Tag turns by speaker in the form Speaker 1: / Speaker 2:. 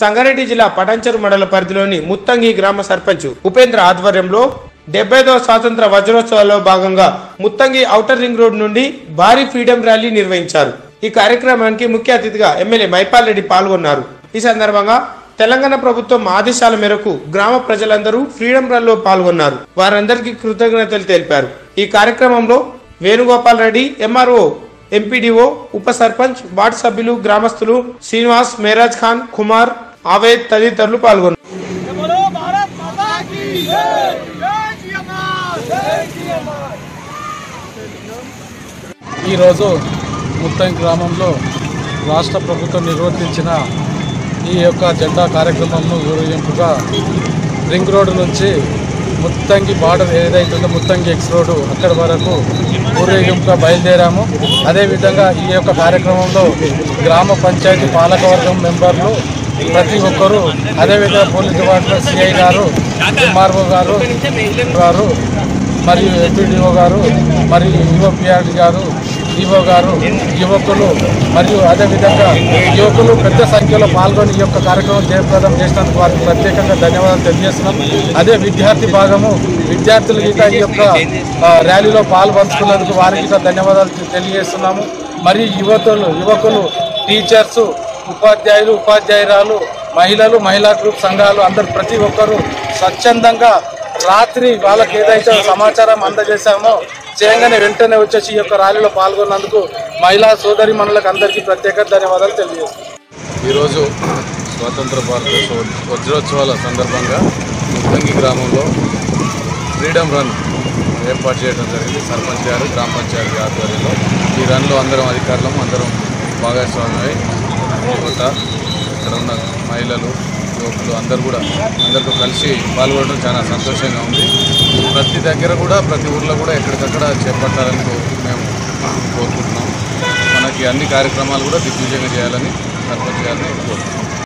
Speaker 1: సంగారెడ్డి జిల్లా పటాంచెరు మండల పరిధిలోని ముత్తంగి గ్రామ సర్పంచ్ ఉపేంద్ర ఆధ్వర్యంలో డెబ్బైదవ స్వాతంత్ర వజ్రోత్సవాల్లో భాగంగా ముత్తంగి ఔటర్ రింగ్ రోడ్ నుండి భారీ ఫ్రీడమ్ ర్యాలీ నిర్వహించారు ఈ కార్యక్రమానికి ముఖ్య అతిథిగా ఎమ్మెల్యే మైపాల్ రెడ్డి పాల్గొన్నారు ఈ సందర్భంగా తెలంగాణ ప్రభుత్వం ఆదేశాల మేరకు గ్రామ ప్రజలందరూ ఫ్రీడమ్ రన్ లో పాల్గొన్నారు వారందరికీ కృతజ్ఞతలు తెలిపారు ఈ కార్యక్రమంలో వేణుగోపాల్ రెడ్డి ఎంఆర్ఓ ఎంపీడీఓ ఉప సర్పంచ్ వార్డు సభ్యులు గ్రామస్తులు శ్రీనివాస్ మేరాజ్ ఖాన్ కుమార్ ఆవేద్ తదితరులు పాల్గొన్నారు
Speaker 2: बोलो भारत माता की जय जय श्री अमर जय श्री अमर
Speaker 3: ఈరోజు ముత్తంగి గ్రామంలో రాష్ట్ర ప్రభుత్వం నిర్వర్తించిన ఈ యొక్క జెండా కార్యక్రమంను ఊరేగింపుగా రింగ్ రోడ్డు నుంచి ముత్తంగి బార్డర్ ఏదైతే ఉందో ముత్తంగి ఎక్స్ రోడ్డు అక్కడి వరకు ఊరేగింపుగా బయలుదేరాము అదేవిధంగా ఈ యొక్క కార్యక్రమంలో గ్రామ పంచాయతీ పాలకవర్గం మెంబర్లు ప్రతి ఒక్కరూ అదేవిధంగా పోలీస్ డిపార్ట్మెంట్ సిఐ గారు ఎంఆర్ఓ గారు గారు మరియు ఎంపీడీఓ గారు మరియు యువపిఆర్డి గారు ఈఓ గారు యువకులు మరియు అదేవిధంగా యువకులు పెద్ద సంఖ్యలో పాల్గొని ఈ యొక్క కార్యక్రమం జయప్రదం చేసినందుకు వారికి ప్రత్యేకంగా ధన్యవాదాలు తెలియజేస్తున్నాం అదే విద్యార్థి భాగము విద్యార్థులు గీత ఈ యొక్క ఆ, ర్యాలీలో పాల్పంచుకున్నందుకు వారికి గీత ధన్యవాదాలు తె- తెలియజేస్తున్నాము మరియు యువతులు యువకులు టీచర్స్ ఉపాధ్యాయులు ఉపాధ్యాయురాలు మహిళలు మహిళా గ్రూప్ సంఘాలు అందరు ప్రతి ఒక్కరూ స్వచ్ఛందంగా రాత్రి వాళ్ళకి ఏదైతే సమాచారం అందజేశామో చేయగానే వెంటనే వచ్చేసి ఈ యొక్క ర్యాలీలో పాల్గొన్నందుకు మహిళా సోదరి మనులకు అందరికీ ప్రత్యేక ధన్యవాదాలు తెలియజేస్తున్నాను
Speaker 4: ఈరోజు స్వాతంత్ర భారతదేశ వజ్రోత్సవాల సందర్భంగా ముత్తంగి గ్రామంలో ఫ్రీడమ్ రన్ ఏర్పాటు చేయడం జరిగింది సర్పంచ్ గారు గ్రామ పంచాయతీ ఆధ్వర్యంలో ఈ రన్లో అందరం అధికారులం అందరం భాగస్వామ్యమై యువత ఇక్కడ ఉన్న మహిళలు యువకులు అందరూ కూడా అందరితో కలిసి పాల్గొనడం చాలా సంతోషంగా ఉంది ప్రతి దగ్గర కూడా ప్రతి ఊర్లో కూడా ఎక్కడికక్కడ చేపట్టాలని కో- మేము కోరుకుంటున్నాం మనకి అన్ని కార్యక్రమాలు కూడా దిగ్విజయంగా చేయాలని సర్పంచ్ గారిని కోరుకుంటున్నాం